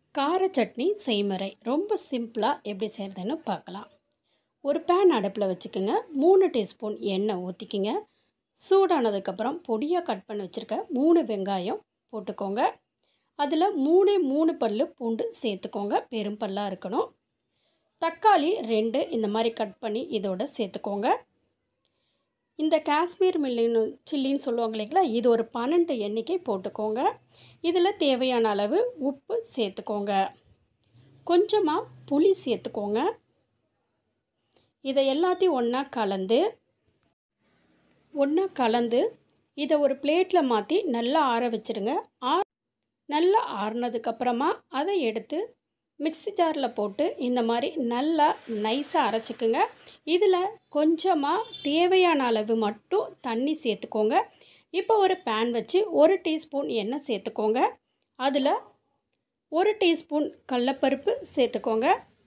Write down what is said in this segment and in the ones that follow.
கார சட்னி செய்முறை ரொம்ப சிம்பிளாக எப்படி செய்கிறதுன்னு பார்க்கலாம் ஒரு பேன் அடுப்பில் வச்சுக்கோங்க மூணு டீஸ்பூன் எண்ணெய் ஊற்றிக்கிங்க சூடானதுக்கப்புறம் பொடியாக கட் பண்ணி வச்சுருக்க மூணு வெங்காயம் போட்டுக்கோங்க அதில் மூணே மூணு பல் பூண்டு சேர்த்துக்கோங்க பெரும் பல்லாக இருக்கணும் தக்காளி ரெண்டு இந்த மாதிரி கட் பண்ணி இதோட சேர்த்துக்கோங்க இந்த காஷ்மீர் மில்லின்னு சில்லின்னு சொல்லுவாங்க இல்லைங்களா இது ஒரு பன்னெண்டு எண்ணிக்கை போட்டுக்கோங்க இதில் தேவையான அளவு உப்பு சேர்த்துக்கோங்க கொஞ்சமாக புளி சேர்த்துக்கோங்க இதை எல்லாத்தையும் ஒன்றா கலந்து ஒன்றா கலந்து இதை ஒரு பிளேட்டில் மாற்றி நல்லா ஆற வச்சுருங்க ஆ நல்லா ஆறுனதுக்கப்புறமா அதை எடுத்து மிக்ஸி ஜாரில் போட்டு இந்த மாதிரி நல்லா நைஸாக அரைச்சிக்குங்க இதில் கொஞ்சமாக தேவையான அளவு மட்டும் தண்ணி சேர்த்துக்கோங்க இப்போ ஒரு பேன் வச்சு ஒரு டீஸ்பூன் எண்ணெய் சேர்த்துக்கோங்க அதில் ஒரு டீஸ்பூன் கடலப்பருப்பு சேர்த்துக்கோங்க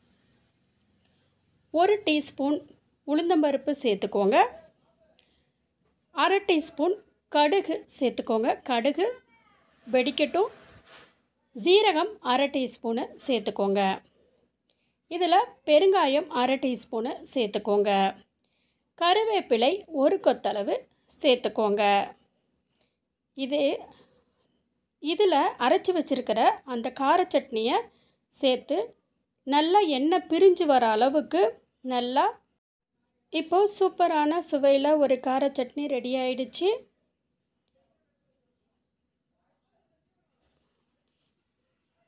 ஒரு டீஸ்பூன் உளுந்தம்பருப்பு சேர்த்துக்கோங்க அரை டீஸ்பூன் கடுகு சேர்த்துக்கோங்க கடுகு வெடிக்கட்டும் ஜீரகம் அரை டீஸ்பூனு சேர்த்துக்கோங்க இதில் பெருங்காயம் அரை டீஸ்பூனு சேர்த்துக்கோங்க கருவேப்பிலை ஒரு கொத்தளவு சேர்த்துக்கோங்க இது இதில் அரைச்சி வச்சுருக்கிற அந்த கார சட்னியை சேர்த்து நல்லா எண்ணெய் பிரிஞ்சு வர அளவுக்கு நல்லா இப்போது சூப்பரான சுவையில் ஒரு கார சட்னி ரெடி ஆயிடுச்சு